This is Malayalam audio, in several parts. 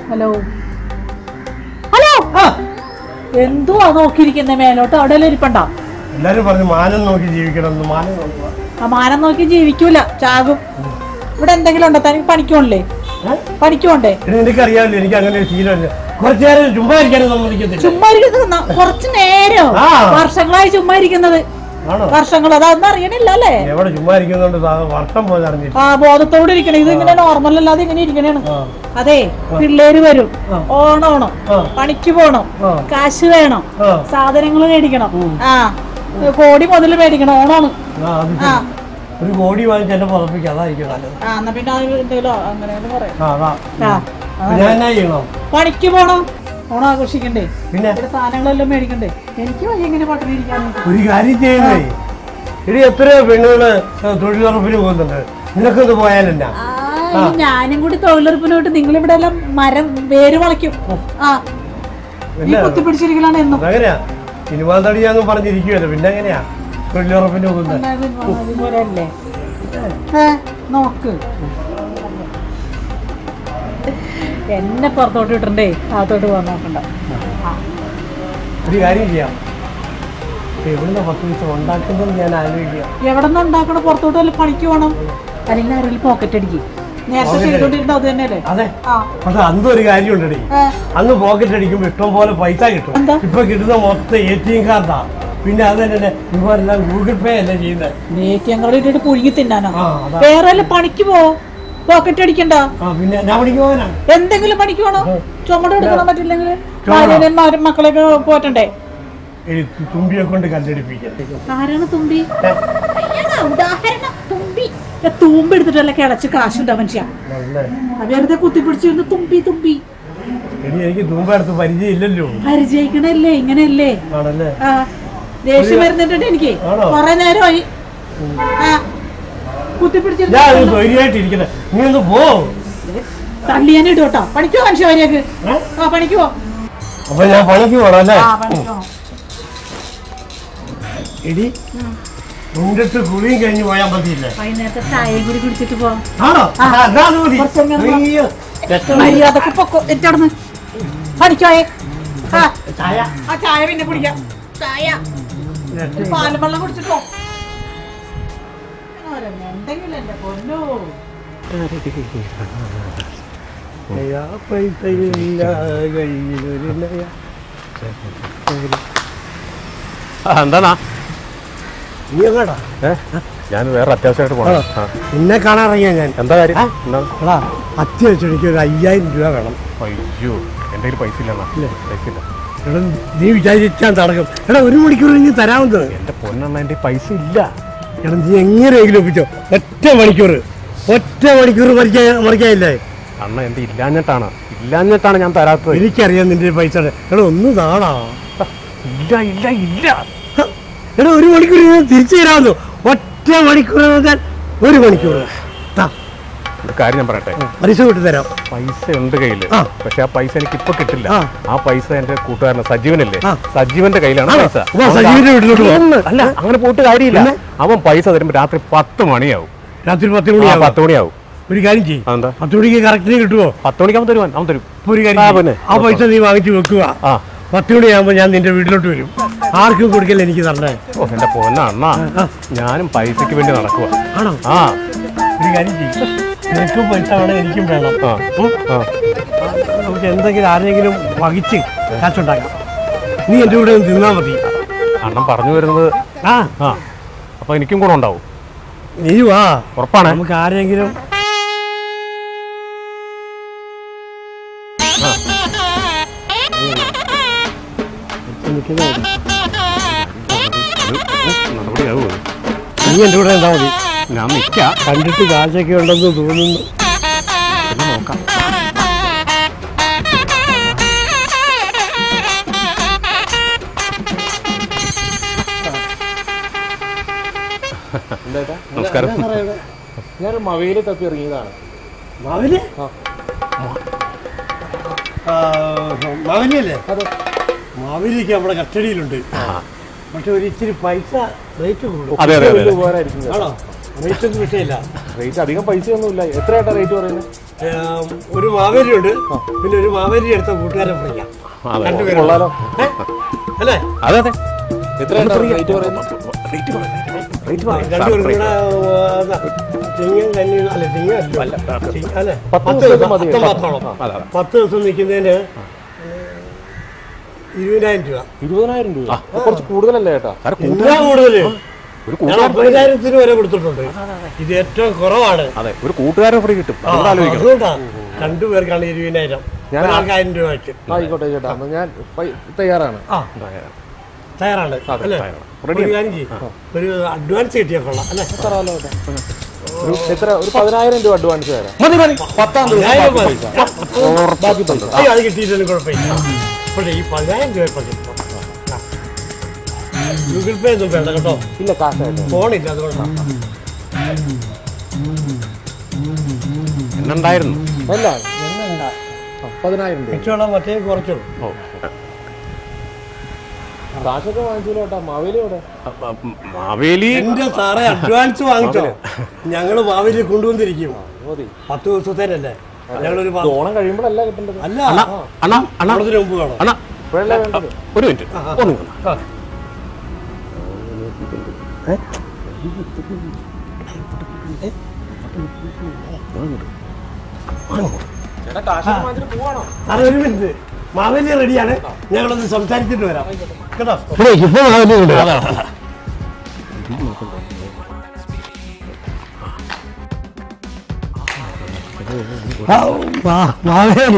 ഹലോ ഹലോ എന്തുവാ നോക്കിയിരിക്കുന്നേ മേലോട്ട് അവിടെ ഇരിപ്പണ്ട എല്ലാരും പറഞ്ഞു മാനം നോക്കി ജീവിക്കണം എന്ന് മാനം നോക്കുക ആ മാനം നോക്കി ജീവിക്കൂല ചാകും ഇവിടെ എന്തെങ്കിലും ഉണ്ടോ തനിക്ക് പണിക്കോണ്ടേ പണിക്കോണ്ടേ ഇത് എനിക്കറിയാമല്ലോ എനിക്ക് അങ്ങനെ ഒരു ശീലമില്ല കുറച്ചു നേരം ചുമ്മാ ഇരിക്കാനും സമ്മതിക്കത്തില്ല ചുമ്മാ ഇരിക്കുന്നത് ന- കുറച്ച് നേരം ആ. വർഷങ്ങളായി ചുമ്മാ ഇരിക്കുന്നത് ആണോ വർഷങ്ങൾ അതൊന്നും അറിയണില്ല അല്ലേ എവിടെ ചുമ്മാ ഇരിക്കുന്നോണ്ട് സാ- വർഷം പോലെ അറിഞ്ഞില്ല ആ ബോധത്തോടെ ഇരിക്കണം ഇത് ഇങ്ങനെ നോർമൽ അല്ലാതെ ഇങ്ങനെ ഇരിക്കണേണ് ആ. അതെ പിള്ളേര് വരും ആ. ഓണോണം ആ. പണിക്ക് പോണം ആ. കാശ് വേണം ആ. സാധനങ്ങൾ മേടിക്കണം ആ കോടി മുതൽ മേടിക്കണം ഓണാണ് ആ, അത് ആ ശരി. ഒരു കോടി വാങ്ങിച്ച് എന്നെ പുറപ്പിക്കുക അതായിരിക്കും നല്ലത് ആ എന്നാ പിന്നെ അത് എന്തെങ്കിലും അങ്ങനെയൊന്ന് പറയാം ആ അതാ ആ അപ്പൊ ഞാൻ എന്നാ ചെയ്യണോ പണിക്ക് പോണം ഓണം ആഘോഷിക്കണ്ടേ പിന്നെ ഇവിടെ സാധനങ്ങളെല്ലാം മേടിക്കണ്ടേ എനിക്ക് വയ്യ ഇങ്ങനെ പട്ടിണി ഇരിക്കാനായിട്ട് ഒരു കാര്യം ചെയ്യുന്നേ ഇനി എത്രയോ പെണ്ണുകള് തൊഴിലുറപ്പിന് പോകുന്നുണ്ട് നിനക്കൊന്ന് പോയാലെന്നാ ആ, ഈ ഞാനും കൂടി തൊഴിലുറപ്പിന് പോയിട്ട് നിങ്ങൾ ഇവിടെ എല്ലാം മരം വേര് വളയ്ക്കും ആ ഈ പിന്നെ കുത്തിപ്പിടിച്ചിരിക്കലാണ് എന്നും അതങ്ങനെയാ സിനിമാ നടിയാന്ന് പറഞ്ഞിരിക്കുവല്ലോ പിന്നെ എങ്ങനെയാ തൊഴിലുറപ്പിന് പോകുന്നത് അല്ലാതെ അതുപോലെ അല്ലേ ഏ, നോക്ക് എന്നെ പുറത്തോട്ട് വിട്ടണ്ടേ അകത്തോട്ട് പോകാൻ നോക്കണ്ട ആ, ഒരു കാര്യം ചെയ്യാം എവിടുന്ന പത്ത് പൈസ ഉണ്ടാക്കുന്നത് ഞാൻ ആലോചിക്കാം എവിടെ നിന്ന് ഉണ്ടാക്കണ പുറത്തോട്ട് വല്ല പണിക്ക് പോകണം അല്ലെങ്കിൽ ആരെങ്കിലും പോക്കറ്റ് അടിക്കും നേരത്തെ ചെയ്തോണ്ടിരുന്നത് അത് തന്നെയല്ലേ അതെ ആ പക്ഷെ അന്ന് ഒരു കാര്യം ഉണ്ടടി ഏ, അന്ന് പോക്കറ്റ് അടിക്കുമ്പോൾ ഇഷ്ടം പോലെ പൈസ കിട്ടും എന്താ? ഇപ്പൊ കിട്ടുന്ന മൊത്തം എ ടി എം കാർഡാ പിന്നെ അത് തന്നെ ഇവരെല്ലാം ഗൂഗിൾ പേ അല്ലേ ചെയ്യുന്നത് ലേക്കും കൂടെ ഇട്ടിട്ട് പുഴുങ്ങി തിന്നാനോ ആ അതാ വേറെ വല്ല പണിക്ക് പോ പോക്കറ്റ് അടിക്കണ്ട ആ പിന്നെ ഞാൻ പഠിക്ക് പോകാനാ എന്തെങ്കിലും പണിക്ക് പോണോ ചുമട് എടുക്കണം പറ്റില്ലെങ്കിൽ ചുമടോ? ഭാര്യനെയും മക്കളെയൊക്കെ പോറ്റണ്ടേ ഈ തുമ്പിയെ കൊണ്ട് കല്ലെടുപ്പിക്കാം ആരാണ് തുമ്പി അയ്യടാ, ഉദാഹരണം തുമ്പി ഏ, തൂമ്പ് എടുത്തിട്ടല്ല കിളച്ച് കാശുണ്ടാ മനുഷ്യ നല്ല ആ വെറുതെ കുത്തിപ്പിടിച്ചിരുന്ന് തുമ്പി തുമ്പി എടി എനിക്ക് തുമ്പ അടുത്ത് പരിചയം ഇല്ലല്ലോ പരിചയിക്കണല്ലേ ഇങ്ങനെയല്ലേ ആണല്ലേ ആ ദേഷ്യം വരുന്നുണ്ട് എനിക്ക് ആണോ? കൊറേ നേരമായി ആ കുത്തിപ്പിടിച്ചിരുന്ന് ഞാൻ ഒന്ന് സ്വൈര്യമായിട്ടിരിക്കണേ നീ ഒന്ന് പോ തള്ളിയാൻ ഇടോട്ടോ പണിക്കോ മനുഷ്യ വരെയൊക്കെ ഏ? ആ പണിക്കോ അപ്പൊ ഞാൻ പണിക്ക് പോണം അല്ലേ ആ പണിക്കോ എടി നിന്റെ അടുത്ത് കുളിയും കഴിഞ്ഞ് പോയാൽ മതിയില്ലേ വൈകുന്നേരത്തെ ചായയും കൂടി കുടിച്ചിട്ട് പോവാം ആണോ ആ. ആ, അതാ അത് മതി കുറച്ചങ്ങ് ഒന്ന് അയ്യോ, രസം. മര്യാദക്ക് പൊക്കോ എറ്റടന്ന് പണിക്കോയെ ആ ചായ ആ ചായ പിന്നെ കുടിക്കാം ചായ രസം. പാലും വെള്ളം കുടിച്ചിട്ടോ എന്തെങ്കിലും എന്റെ പൊന്നോ നയാ പൈസയില്ല കയ്യിലൊരു നയാ. എന്താണാ നീ എങ്ങടാ ഞാൻ വേറെ അത്യാവശ്യമായിട്ട് പോകണം ആ. നിന്നെ കാണാറിയാ ഞാൻ എന്താ കാര്യം എന്താ എടാ അത്യാവശ്യം എനിക്ക് ഒരു അയ്യായിരം രൂപ വേണം അയ്യോ എൻ്റെ കയ്യിൽ പൈസ ഇല്ല പൈസ ഇല്ല എടാ നീ വിചാരിച്ചാൽ നടക്കും എടാ ഒരു മണിക്കൂർ നീ തരാവുന്നത് എൻ്റെ പൊന്നെണ്ണ എൻ്റെ പൈസ ഇല്ല എടാ നീ എങ്ങനെയെങ്കിലും ഒപ്പിച്ചോ ഒറ്റ മണിക്കൂർ ഒറ്റ മണിക്കൂർ മറിക്കാൻ മറിക്കാനില്ലേ അണ്ണ എൻ്റെ ഇല്ലാഞ്ഞിട്ടാണ് ഇല്ലാഞ്ഞിട്ടാണ് ഞാൻ തരാത്തത് എനിക്കറിയാം നിന്റെ പൈസ എടാ ഒന്ന് താടാ ഇല്ല ഇല്ല ഇല്ല ഹ, എടാ ഒരു മണിക്കൂർ ഞാൻ തിരിച്ചു തരാമെന്നു ഒറ്റ മണിക്കൂർ എന്ന് പറഞ്ഞാൽ ഒരു മണിക്കൂർ താ ഒരു കാര്യം ഞാൻ പറയട്ടെ പൈസ വിട്ട് തരാം പൈസ ഉണ്ട് കയ്യില് ആ. പക്ഷെ ആ പൈസ എനിക്ക് ഇപ്പൊ കിട്ടില്ല ആ. ആ പൈസ എന്റെ കൂട്ടുകാരൻ സജീവനല്ലേ ആ. സജീവന്റെ കയ്യിലാണ് ആണോ? പൈസ അപ്പൊ സജീവന്റെ വീട്ടിലോട്ട് പോവാം. ഒന്ന്, അല്ല അങ്ങനെ പോയിട്ട് കാര്യമില്ല അവൻ പൈസ തരുമ്പോ രാത്രി പത്ത് മണിയാവും രാത്രി പത്ത് ആ, മണിയാവും പത്ത് മണിയാവും ഒരു കാര്യം ചെയ്യും അതെന്താ പത്ത് മണിക്ക് കറക്റ്റിന് കിട്ടുമോ പത്ത് മണിക്ക് അവൻ തരുവാൻ അവൻ തരും അപ്പൊ ഒരു കാര്യം ആ, ചെയ്യ്. പിന്നെ. ആ പൈസ നീ വാങ്ങിച്ചു വെക്കുക ആ പത്ത് മണിയാകുമ്പോ ഞാൻ നിന്റെ വീട്ടിലോട്ട് വരും ആർക്കും കൊടുക്കല്ല എനിക്ക് തരണേ ഓ എന്റെ പൊന്ന അണ്ണ ഞാനും പൈസക്ക് വേണ്ടി നടക്കുക ആണോ ആ ഒരു കാര്യം ചെയ്യും നിനക്കും പൈസ വേണം എനിക്കും വേണം ആ ഉം? ആ നമുക്ക് എന്തെങ്കിലും ആരെങ്കിലും വഹിച്ച് കാശുണ്ടാക്കാം നീ എൻ്റെ കൂടെ ഒന്ന് തിന്നാ മതി അണ്ണൻ പറഞ്ഞു വരുന്നത് ആ ആ അപ്പൊ എനിക്കും കൂടെ ഉണ്ടാവും നീ വാ ഉറപ്പാണ് നമുക്ക് ആരെങ്കിലും നിൽക്കുന്നേ നടപടിയാവൂ നീ എൻ്റെ കൂടെ എന്താ മതി ഞാൻ നിൽക്കാം കണ്ടിട്ട് കാശൊക്കെ ഉണ്ടെന്ന് തോന്നുന്നു പിന്നെ നോക്കാം നമസ്കാരം ഞാൻ മവയില് തപ്പി ഇറങ്ങിയതാണ് മാവില് മാവിലല്ലേ മാവിലേക്ക് നമ്മുടെ കസ്റ്റഡിയിലുണ്ട് പക്ഷെ ഒരു ഇച്ചിരി പൈസ റേറ്റ് കൂടും അതെ അതെ അതെ വലിയ ഉപകാരമായിരിക്കും ആണോ റേറ്റ് ഒന്നും വിഷയമില്ല റേറ്റ് അധികം പൈസ ഒന്നും ഇല്ല എത്രയായിട്ടാ റേറ്റ് പറയുന്നത് ഏം, ഒരു മാവേലി ഉണ്ട് പിന്നെ ഒരു മാവേലി എടുത്ത കൂട്ടുകാരെ വിളിക്കാം അതെ രണ്ടുപേരും. കൊള്ളാലോ ഏ? അല്ലേ അതെ അതെ എത്രയാണ് റേറ്റ് പറയുന്നത് രണ്ടുപേർക്കും കൂടെ ആ, ചിങ്ങം കന്നി അല്ല ചിങ്ങം അല്ല ചിങ്ങ- അല്ലേ പത്ത് പത്ത് ദിവസം ദിവസം മതി. പത്ത് മാത്രോളം അതെ, അതെ. പത്ത് ദിവസം നിൽക്കുന്നതിന് ഇരുപതിനായിരം രൂപ ഇരുപതിനായിരം രൂപ അത് കുറച്ച് കൂടുതലല്ലേ ചേട്ടാ സാറ് എന്താ കൂടുതല് ഒരു ഞാൻ അമ്പതിനായിരത്തിന് വരെ കൊടുത്തിട്ടുണ്ട് ഇത് ഏറ്റവും കുറവാണ് അതെ ഒരു കൂട്ടുകാരൻ ഫ്രീ കിട്ടും ആ, നിങ്ങൾ ആലോചിക്കണം അതുകൊണ്ടാ രണ്ടുപേർക്കാണ് ഇരുപതിനായിരം ഞാൻ- ഒരാൾക്ക് ആയിരം രൂപ വെച്ച് ആയിക്കോട്ടെ ചേട്ടാ എന്നാ ഞാൻ പൈ- തയ്യാറാണ് ആ തയ്യാറാണ് അല്ലേ തയ്യാറാണ്. ഒരു കാര്യം ചെയ്യ്. ഒരു അഡ്വാൻസ് കിട്ടിയാൽ കൊള്ളാം അല്ലേ തരാമല്ലോ ചേട്ടാ ഒരു എത്ര ഒരു പതിനായിരം രൂപ അഡ്വാൻസ് തരാം മതി മതി പത്താം ദിവസം പതിനായിരം ബാക്കി മതി. പൈസ ബാക്കി പൈസ അയ്യോ അത് കിട്ടിയിട്ടൊന്നും കുഴപ്പമില്ല പക്ഷേ ഈ പതിനായിരം രൂപ ഇപ്പൊ കിട്ടും ആ. ഗൂഗിൾ പേ ഒന്നും വേണ്ട കേട്ടോ ഇല്ല കാശായിട്ട് ഫോണില്ല അതുകൊണ്ടാണ് എന്നുണ്ടായിരുന്നു അല്ല ആ, പതിനായിരം രൂപ മിച്ചമുള്ള മറ്റേ കുറച്ചുള്ളൂ ഓ കാശൊക്കെ വാങ്ങിച്ചല്ലോ ചേട്ടാ മാവേലി എവിടെ മാവേലി എന്റെ സാറേ അഡ്വാൻസ് വാങ്ങിച്ചോ ഞങ്ങള് മാവേലി കൊണ്ടുവന്നിരിക്കും മതി പത്ത് ദിവസത്തേനല്ലേ ഞങ്ങളൊരു പ- ഇത് ഓണം കഴിയുമ്പോഴല്ല കിട്ടേണ്ടത് അല്ല അണ്ണാ അണ്ണാ ഓണത്തിന് മുമ്പ് കാണാം അണ്ണാ ഇപ്പോഴല്ലേ വേണ്ടത് ഒരു മിനിറ്റ് ഒന്ന് നിൽക്കണം. ആ. ചേട്ടാ കാശൊക്കെ വാങ്ങിച്ചിട്ട് പോവാണോ സാറേ ഒരു മിനിറ്റ് മാവേലി റെഡിയാണ് ഞങ്ങളൊന്ന് സംസാരിച്ചിട്ട് വരാം കേട്ടോ ഇപ്പൊ മാവേലി ഉണ്ട് മാവേലി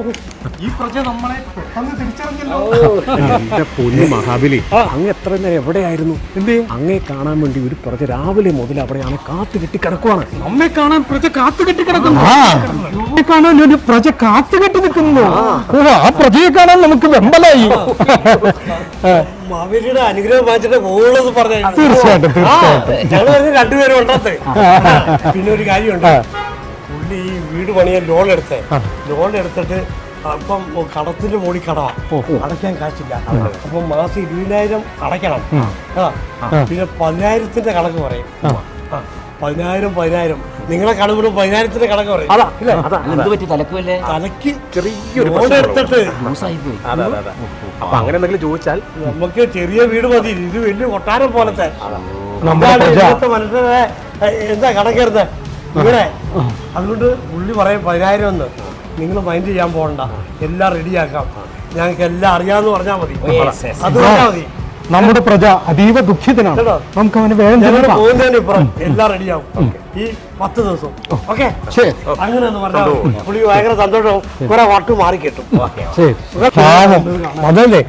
എന്റെ പൊന്നു മഹാബലി അങ്ങ് എത്ര നേരം എവിടെയായിരുന്നു എന്ത് അങ്ങേ കാണാൻ വേണ്ടി ഒരു പ്രജ രാവിലെ മുതൽ അവിടെയാണ് കാത്തു കെട്ടി കിടക്കുവാണ് അമ്മയെ കാണാൻ പ്രജ കാത്തു കെട്ടി കിടക്കുന്നു അമ്മയെ കാണാൻ ഒരു പ്രജ കാത്തു കെട്ടി നിൽക്കുന്നു ഓ, ആ പ്രജയെ കാണാൻ നമുക്ക് വെമ്പലായി മാവേലിയുടെ അനുഗ്രഹം വാങ്ങിച്ചിട്ട് പോകുള്ളത് പറഞ്ഞു തീർച്ചയായിട്ടും തീർച്ചയായിട്ടും ഞങ്ങൾ പറഞ്ഞ് രണ്ടുപേരും ഉണ്ടാത്ത പിന്നെ ഒരു കാര്യമുണ്ട് പുള്ളി ഈ വീട് പണിയാൻ ലോൺ എടുത്തേ ലോൺ എടുത്തിട്ട് അപ്പം കടത്തിന്റെ മുകളിൽ കടവാ അടയ്ക്കാൻ കാശില്ല അപ്പം മാസം ഇരുപതിനായിരം അടയ്ക്കണം ആ പിന്നെ പതിനായിരത്തിന്റെ കണക്ക് പറയും ആ, പതിനായിരം പതിനായിരം നിങ്ങളെ കടവിടും പതിനായിരത്തിന്റെ കണക്ക് പറയും ഇല്ലേ? എന്ത് പറ്റി തലക്കുമല്ലേ തലയ്ക്ക് ചെറിയൊരു ലോൺ എടുത്തിട്ട് ലൂസായി പോയി അതെ അതെ അതെ അപ്പൊ അങ്ങനെ എന്തെങ്കിലും ചോദിച്ചാൽ നമുക്ക് ചെറിയ വീട് മതി ഇത് വലിയ കൊട്ടാരം പോലത്തെ നമ്മുടെ ഇതാണ് പ്രജ ഇവിടുത്തെ മനുഷ്യരെ ഏ, എന്താ കടക്കരുത് ഇവിടെ അതുകൊണ്ട് പുള്ളി പറയും പതിനായിരം എന്ന് നിങ്ങൾ മൈൻഡ് ചെയ്യാൻ പോകണ്ട എല്ലാം റെഡിയാക്കാം ഞങ്ങൾക്ക് എല്ലാം അറിയാന്ന് പറഞ്ഞാൽ മതി അത് പറഞ്ഞാൽ മതി നമ്മുടെ പ്രജ അതീവ ദുഃഖിതനാണ് കേട്ടോ? നമുക്ക് അവന് വേഗം ഞങ്ങൾ ചെലുത്താം. പോകുന്നതിന് ഇപ്പുറം എല്ലാം റെഡിയാവും ഈ പത്ത് ദിവസം ഓക്കെ ശരി അങ്ങനെ ഒന്ന് പറഞ്ഞാൽ മതി. പുള്ളി ഭയങ്കര സന്തോഷവും കുറെ വാക്ക് മാറി കിട്ടും ശരി പാവം അതല്ലേ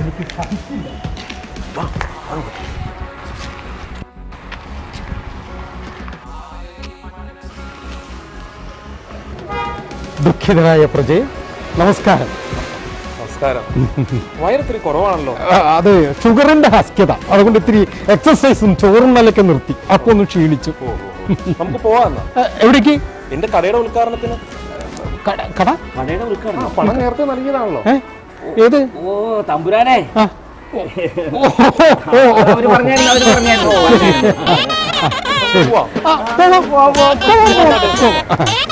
ദുഃഖിതനായ പ്രജയെ നമസ്കാരം നമസ്കാരം വയറത്തിരി കുറവാണല്ലോ ആ, അത് ഷുഗറിന്റെ ഹസ്ക്യത അതുകൊണ്ട് ഇത്തിരി എക്സസൈസും ചോറും നിലയ്ക്ക് നിർത്തി അപ്പൊ ഒന്ന് ക്ഷീണിച്ചു നമുക്ക് പോവാം ആ, എവിടേക്ക് എന്റെ കടയുടെ ഉദ്ഘാടനത്തിന് കട കട കടയുടെ ഉൾക്കാണ് ആ, പണം നേരത്തെ നൽകിയതാണല്ലോ ഏ? ഏത് ഓ തമ്പുരാനെ ആ. ഓ, ഓ, ഓ, ഓ. അവര് പറഞ്ഞായിരുന്നു അവര് പറഞ്ഞായിരുന്നു പോവാം ആ, പോവാം, പോവാം, പോവാം, പോവാം, പോവാം.